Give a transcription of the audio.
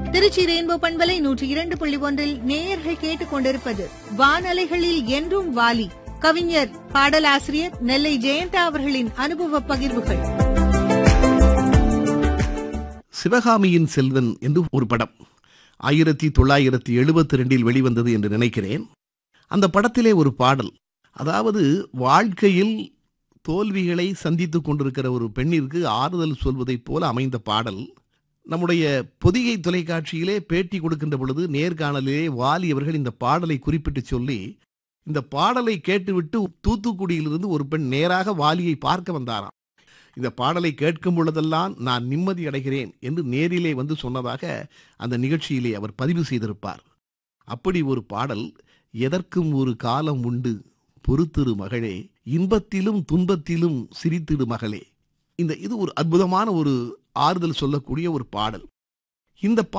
Trichy rainbow பண்பலை நூற்றி இரண்டு புள்ளி ஒன்றில் நேயர்கள் கேட்டுக் கொண்டிருப்பது வானலைகளில் என்றும் வாலி கவிஞர் பாடலாசிரியர் நெல்லை ஜெயந்தா அவர்களின் அனுபவ பகிர்வுகள் சிவகாமியின் செல்வன் என்று ஒரு படம் ஆயிரத்தி தொள்ளாயிரத்தி எழுபத்தி ரெண்டில் வெளிவந்தது என்று நினைக்கிறேன் அந்த படத்திலே ஒரு பாடல் அதாவது வாழ்க்கையில் தோல்விகளை சந்தித்துக் கொண்டிருக்கிற ஒரு பெண்ணிற்கு ஆறுதல் சொல்வதைப் போல அமைந்த பாடல் நம்முடைய பொதிகை தொலைக்காட்சியிலே பேட்டி கொடுக்கின்ற பொழுது நேர்காணலிலே வாலி அவர்கள் இந்த பாடலை குறிப்பிட்டு சொல்லி இந்த பாடலை கேட்டுவிட்டு தூத்துக்குடியிலிருந்து ஒரு பெண் நேராக வாலியை பார்க்க வந்தாராம் இந்த பாடலை கேட்கும் பொழுதெல்லாம் நான் நிம்மதி அடைகிறேன் என்று நேரிலே வந்து சொன்னதாக அந்த நிகழ்ச்சியிலே அவர் பதிவு செய்திருப்பார் அப்படி ஒரு பாடல் எதற்கும் ஒரு காலம் உண்டு பொறுத்திரு மகளே இன்பத்திலும் துன்பத்திலும் சிரித்திடு மகளே இந்த இது ஒரு அற்புதமான ஒரு ஆறுதல் சொல்லக்கூடிய ஒரு பாடல் இந்த